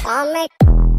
Comic.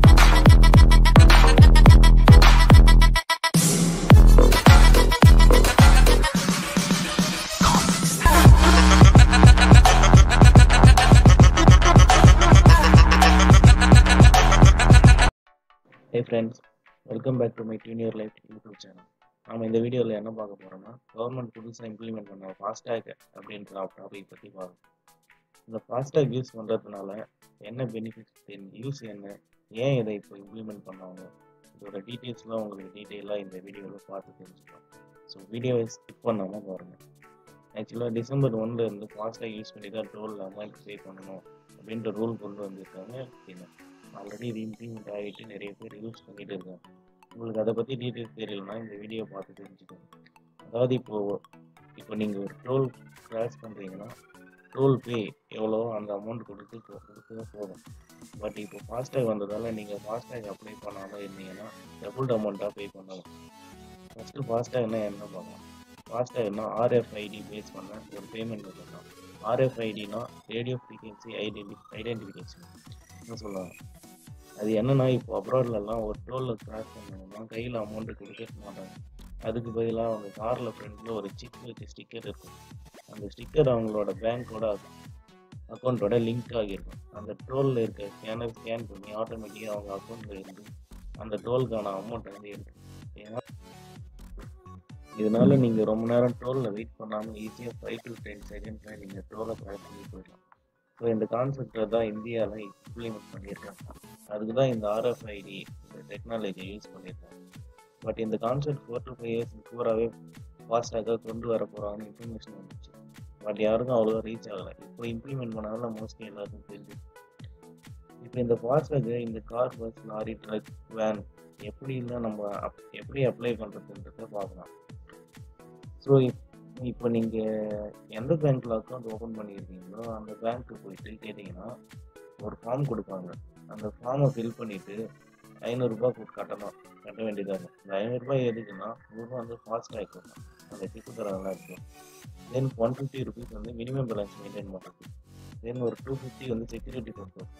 Hey friends welcome back to my junior life YouTube channel நாம இந்த வீடியோவில் என்ன பார்க்க போகிறோம்னா கவர்மெண்ட் புதுசாக இம்ப்ளிமெண்ட் பண்ண ஃபாஸ்டேக் அப்படின்ற டாபிக் பற்றி பார்க்கணும் இந்த ஃபாஸ்டேக் யூஸ் பண்ணுறதுனால என்ன பெனிஃபிட்ஸ் யூஸ் என்ன ஏன் இதை இப்போ இம்ப்ளிமெண்ட் பண்ணாங்க இதோட டீட்டெயில்ஸ்லாம் உங்களுக்கு டீட்டெயிலாக இந்த வீடியோவில் பார்த்து தெரிஞ்சுக்கலாம் ஸோ வீடியோவை ஸ்கிப் பண்ணாமல் பாருங்கள் ஆக்சுவலாக டிசம்பர் ஒன்ல இருந்து ஃபாஸ்டேக் யூஸ் பண்ணி தான் டோல் அமௌண்ட் பே பண்ணணும் அப்படின்ற ரூல் கொண்டு வந்திருக்காங்க அப்படின்னா ஆல்ரெடி இது இம்ப்ளிமெண்ட் ஆகிட்டு நிறைய பேர் யூஸ் பண்ணிட்டு இருக்காங்க உங்களுக்கு அதை பற்றி டீட்டெயில்ஸ் தெரியலனா இந்த வீடியோ பார்த்து தெரிஞ்சுக்கோங்க அதாவது இப்போ இப்போ நீங்கள் ஒரு டோல் கிராஸ் பண்ணுறீங்கன்னா டோல் பே எவ்வளோ அந்த அமௌண்ட் கொடுத்து போ- கொடுத்தா போதும் பட் இப்போ ஃபாஸ்டேக் வந்ததால் நீங்கள் ஃபாஸ்டேக் அப்ளை பண்ணாமல் இருந்தீங்கன்னா டபுள் அமௌண்ட்டாக பே பண்ணணும் ஃபஸ்ட்டு ஃபாஸ்டேக்னா என்ன பார்க்கலாம் ஃபாஸ்டேக்னா ஆர்எஃப்ஐடி பேஸ் பண்ண ஒரு பேமெண்ட் மெத்தட் தான் ஆர்எஃப்ஐடினா ரேடியோ ஃப்ரீக்வன்சி ஐடென்டி ஐடென்டிஃபிகேஷன் என்ன சொல்லுவாங்க அது என்னன்னா இப்போ அப்ராட்லலாம் ஒரு டோலில் கிராஸ் பண்ணணும்னா கையில் அமௌண்ட்டு கொடுக்க மாட்டாங்க அதுக்கு பதிலாக அவங்க காரில் ஃப்ரண்ட்டில் ஒரு சிப் வச்சு ஸ்டிக்கர் இருக்கும் அந்த ஸ்டிக்கர் அவங்களோட பேங்க்கோட அக்கௌண்ட்டோட லிங்க் ஆகியிருக்கும் அந்த டோலில் இருக்க ஸ்கேனர் ஸ்கேன் பண்ணி ஆட்டோமேட்டிக்காக அவங்க அக்கௌண்ட்டில் இருந்து அந்த டோலுக்கான அமௌண்ட்டை வந்து எடுக்கும் ஏன்னா இதனால நீங்கள் ரொம்ப நேரம் டோலில் வெயிட் பண்ணாமல் ஈஸியாக ஃபைவ் டு டென் செகண்ட்ஸில் நீங்கள் டோலை கிராஸ் பண்ணி போயிடலாம் ஸோ இந்த கான்செப்டை தான் இந்தியாவில் இம்ப்ளிமெண்ட் பண்ணியிருக்காங்க அதுக்கு தான் இந்த ஆர்எஃப்ஐடி இந்த டெக்னாலஜியை யூஸ் பண்ணியிருக்காங்க பட் இந்த concept four to five years பூராவே ஃபாஸ்டாக கொண்டு வர போகிறாங்கன்னு இன்ஃபர்மேஷன் வந்துச்சு பட் யாருக்கும் அவ்வளோவா ரீச் ஆகலை இப்போ இம்ப்ளிமெண்ட் பண்ணனால மோஸ்ட்லி எல்லாருக்கும் தெரிஞ்சு இப்போ இந்த ஃபாஸ்டாக இந்த car bus lorry truck van எப்படிலாம் நம்ம அப் எப்படி அப்ளை பண்ணுறதுன்றத பார்க்கலாம் ஸோ இப்போ நீங்கள் எந்த பேங்க்கில் அக்கௌண்ட் ஓப்பன் பண்ணியிருக்கீங்களோ அந்த பேங்க்கு போயிட்டு கேட்டிங்கன்னா ஒரு ஃபார்ம் கொடுப்பாங்க அந்த ஃபார்மை ஃபில் பண்ணிவிட்டு ஐநூறுரூபா கட்டணும் கட்ட வேண்டியதாக இருக்கும் இந்த ஐநூறுரூபா எதுக்குன்னா நூறுரூவா வந்து ஃபாஸ்டேக் வரும் அந்த டிப்பு தரதெல்லாம் இருக்கும் தென் ஒன் ஃபிஃப்டி ருபீஸ் வந்து மினிமம் பேலன்ஸ் மெயின்டைன் பண்ணுறது தென் ஒரு டூ ஃபிஃப்டி வந்து செக்யூரிட்டி பர்பஸ்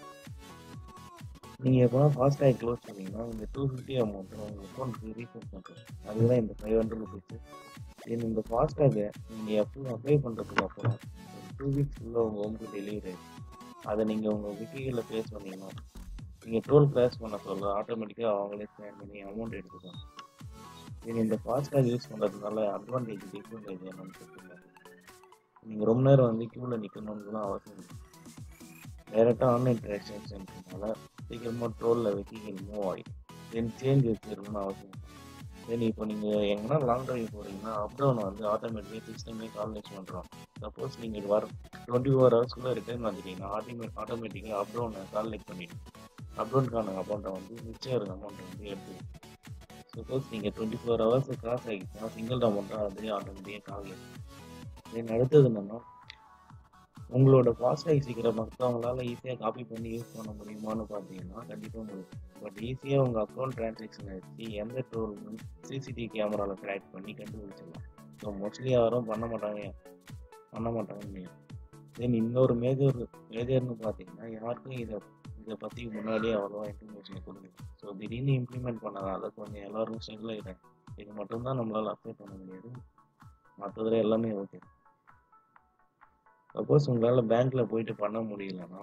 நீங்கள் எப்போ ஃபாஸ்டேக் க்ளோஸ் பண்ணீங்கன்னா இந்த டூ ஃபிஃப்டி அமௌண்ட்டு உங்கள் அக்கௌண்ட்டுக்கு ரீஃபண்ட் பண்ணுறோம் அதுதான் இந்த ஃபைவ் ஹண்ட்ரட் ருபீஸ் தென் இந்த ஃபாஸ்டேகை நீங்கள் எப்போ அப்ளை பண்ணுறதுக்கு அப்புறம் ஒரு டூ வீக்ஸ் உள்ள உங்கள் ஹோம்க்கு டெலிவரி ஆகும் அதை நீங்கள் உங்கள் விக்கிகளில் ப்ளேஸ் பண்ணீங்கன்னா நீங்கள் டோல் கிராஸ் பண்ண சொல்ல ஆட்டோமேட்டிக்காக அவங்களே ஸ்கேன் பண்ணி அமௌண்ட் எடுத்துப்பாங்க தென் இந்த ஃபாஸ்டேக் யூஸ் பண்ணுறதுனால அட்வான்டேஜ் டிஸ்அட்வான்டேஜ் என்னன்னு சொல்லிருக்காங்க நீங்கள் ரொம்ப நேரம் வந்து க்யூவில் நிற்கணும்னுலாம் அவசியம் இல்லை டேரெக்டாக ஆன்லைன் டிரான்சாக்ஷன்றதுனால சீக்கிரமாக டோலில் வெஹிக்கிள் மூவ் ஆகிடும் தென் சேஞ்ச் வச்சுருக்கணும்னு அவசியம் இல்லை தென் இப்போ நீங்கள் எங்கன்னா லாங் டிரைவ் போகிறீங்கன்னா அப் டவுன் வந்து ஆட்டோமேட்டிக்காக சிஸ்டமே கால்குலேட் பண்ணுறோம் சப்போஸ் நீங்கள் வர டுவெண்ட்டி ஃபோர் ஹவர்ஸ்க்குள்ளே ரிட்டர்ன் வந்துட்டீங்கன்னா ஆட்டோமே ஆட்டோமேட்டிக்காக அப் டவுனை கால்குலேட் பண்ணிடும் அப் டவுனுக்கான அமௌண்ட்டை வந்து மிச்சம் இருக்க அமௌண்ட்டை வந்து எடுத்துக்கும் சப்போஸ் நீங்கள் டுவெண்ட்டி ஃபோர் ஹவர்ஸ் கிராஸ் ஆகிடுச்சுன்னா சிங்கிள் அமௌண்ட்டாக அதுலேயே ஆட்டோமேட்டிக்காக கால்குலேட் தென் அடுத்தது என்னன்னா உங்களோட ஃபாஸ்டாக் சீக்கிரம் மற்றவங்களால ஈஸியாக காப்பி பண்ணி யூஸ் பண்ண முடியுமான்னு பார்த்தீங்கன்னா கண்டிப்பாக முடியும் பட் ஈஸியாக உங்கள் அக்கௌண்ட் ட்ரான்சாக்ஷனை வச்சு எந்த டோல் சிசிடிவி கேமராவில் ட்ராக் பண்ணி கண்டுபிடிச்சிடலாம் ஸோ மோஸ்ட்லி யாரும் பண்ண மாட்டாங்க பண்ண மாட்டாங்க தென் இன்னொரு மேஜர் மேஜர்னு பார்த்தீங்கன்னா யாருக்கும் இதை இதை பற்றி முன்னாடியே அவ்வளோவா இன்ஃபர்மேஷன் கொடுக்கல ஸோ திடீர்னு இம்ப்ளிமெண்ட் பண்ணதால கொஞ்சம் எல்லாரும் ஸ்ட்ரகிள் ஆகிட்டாங்க இது மட்டும்தான் நம்மளால் அப்ளை பண்ண முடியாது மற்றதுல எல்லாமே ஓகே சப்போஸ் உங்களால் பேங்க்கில் போயிட்டு பண்ண முடியலன்னா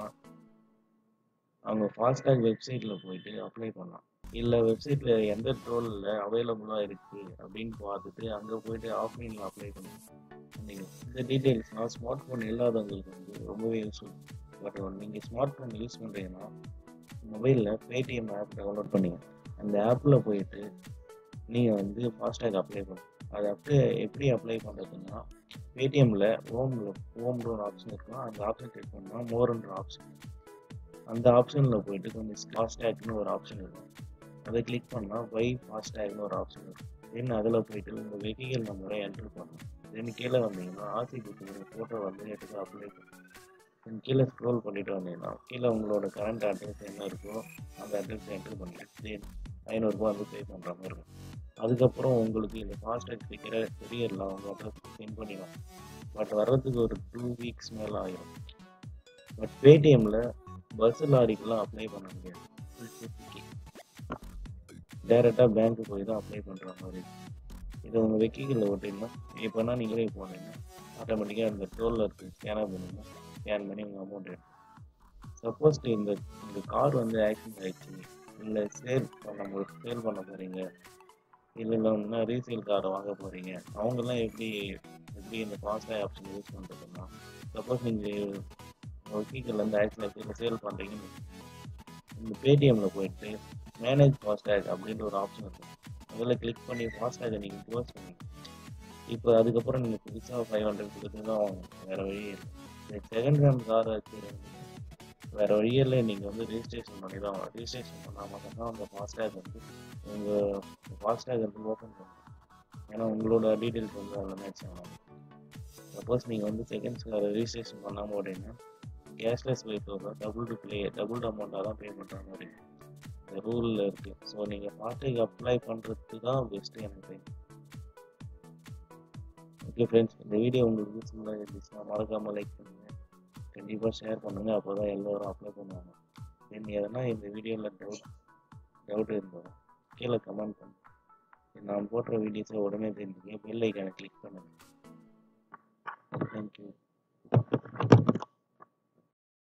அவங்க ஃபாஸ்டாக் வெப்சைட்டில் போயிட்டு அப்ளை பண்ணலாம் இல்லை வெப்சைட்டில் எந்த டோலில் அவைலபிளாக இருக்குது அப்படின்னு பார்த்துட்டு அங்கே போயிட்டு ஆஃப்லைனில் அப்ளை பண்ணுங்க நீங்கள் இந்த டீட்டெயில்ஸ்னால் ஸ்மார்ட் ஃபோன் இல்லாதவங்களுக்கு வந்து ரொம்பவே யூஸ்ஃபுல் பட் நீங்கள் ஸ்மார்ட் ஃபோன் யூஸ் பண்ணுறீங்கன்னா மொபைலில் பேடிஎம் ஆப் டவுன்லோட் பண்ணிங்க அந்த ஆப்பில் போயிட்டு நீங்கள் வந்து ஃபாஸ்டாக் அப்ளை பண்ணணும் அது அப்ளை எப்படி அப்ளை பண்ணுறதுன்னா பேடிஎம்மில் ஹோமில் ஹோம்னு ஒரு ஆப்ஷன் இருக்கும் அந்த ஆப்ஷன் கிளிக் பண்ணால் மோர்ன்ற ஆப்ஷன் அந்த ஆப்ஷனில் போயிட்டு கொஞ்சம் ஃபாஸ்டேக்னு ஒரு ஆப்ஷன் இருக்கும் அதை கிளிக் பண்ணால் வை ஃபாஸ்டேக்னு ஒரு ஆப்ஷன் இருக்கும் தென் அதில் போயிட்டு உங்கள் வெஹிக்கல் நம்பரை என்ட்ரு பண்ணணும் தென் கீழே வந்தீங்கன்னா ஆர்சி புக்கு ஃபோட்டோ வந்து எடுத்து அப்ளை பண்ணணும் தென் கீழே ஸ்க்ரோல் பண்ணிட்டு வந்தீங்கன்னா கீழே உங்களோட கரண்ட் அட்ரஸ் என்ன இருக்கோ அந்த அட்ரஸ் என்ட்ரு பண்ணிட்டு தென் ஐநூறுரூபா வந்து பே பண்ணுற மாதிரி இருக்கும் அதுக்கப்புறம் உங்களுக்கு இந்த ஃபாஸ்டேக் ஸ்டிக்கரை கொரியரில் அவங்க அட்ரஸ்க்கு சென்ட் பண்ணிடலாம் பட் வர்றதுக்கு ஒரு டூ வீக்ஸ் மேலே ஆயிரும் பட் பேடிஎம்மில் பஸ் லாரிக்கெலாம் அப்ளை பண்ண முடியாது ஃபுல் சேஃப்டிக்கு டேரெக்டாக பேங்க்கு போய் தான் அப்ளை பண்ணுற மாதிரி இதை உங்கள் வெக்கிகளில் ஓட்டிங்கன்னா இப்போனா நீங்களே போனீங்கன்னா ஆட்டோமேட்டிக்காக இந்த டோலில் இருக்குது ஸ்கேனர் பண்ணுங்க ஸ்கேன் பண்ணி உங்கள் அமௌண்ட் எடுக்கும் சப்போஸ் இந்த இந்த கார் வந்து ஆக்சிடென்ட் ஆயிடுச்சு இல்லை சேல் பண்ண சேல் பண்ண போகிறீங்க இல்லை இல்லைன்னா ரீசேல் காரை வாங்க போகிறீங்க அவங்கெல்லாம் எப்படி எப்படி இந்த ஃபாஸ்டாக ஆப்ஷன் யூஸ் பண்ணுறதுன்னா சப்போஸ் நீங்கள் வெஹிக்கிள்லேருந்து ஆக்சிடென்ட் இல்லை சேல் பண்ணுறீங்கன்னு இந்த பேடிஎம்மில் போயிட்டு மேனேஜ் ஃபாஸ்டேக் அப்படின்ற ஒரு ஆப்ஷன் இருக்கும் அதில் கிளிக் பண்ணி ஃபாஸ்டேகை நீங்கள் க்ளோஸ் பண்ணி இப்போ அதுக்கப்புறம் நீங்கள் புதுசாக ஃபைவ் ஹண்ட்ரட் கொடுத்து தான் வாங்கணும் வேறு வழியே இல்லை செகண்ட் ஹேண்ட் கார் வச்சுருந்தீங்க வேறு வழியே இல்லை நீங்கள் வந்து ரிஜிஸ்ட்ரேஷன் பண்ணி தான் ஆகணும் ரிஜிஸ்ட்ரேஷன் பண்ணால் மட்டும்தான் அந்த ஃபாஸ்டேக் வந்து உங்கள் ஃபாஸ்டேக் வந்து ஓப்பன் பண்ணணும் ஏன்னா உங்களோட டீட்டெயில்ஸ் வந்து அதில் மேட்ச் ஆகணும் சப்போஸ் நீங்கள் வந்து செகண்ட்ஸ் கார் ரிஜிஸ்ட்ரேஷன் பண்ணாமல் ஓடிங்கன்னா cashless vehicle double to play double அமௌண்ட்டாக தான் பே பண்ணுற மாதிரி இந்த ரூலில் இருக்குது ஸோ நீங்கள் ஃபாஸ்டேக் அப்ளை பண்ணுறதுக்கு தான் பெஸ்ட்டு எனக்கு தெரியும் ஓகே ஃப்ரெண்ட்ஸ் இந்த வீடியோ உங்களுக்கு யூஸ்ஃபுல்லாக இருந்துச்சுன்னா மறக்காமல் லைக் பண்ணுங்கள் கண்டிப்பாக ஷேர் பண்ணுங்கள் அப்போ தான் எல்லோரும் அப்ளை பண்ணுவாங்க தென் எதனா இந்த வீடியோவில் டவுட் டவுட் இருந்தோம் கீழே கமெண்ட் பண்ணுங்கள் நான் போடுற வீடியோஸை உடனே தெரிஞ்சுக்க பெல் ஐக்கானை கிளிக் பண்ணுங்கள் தேங்க்யூ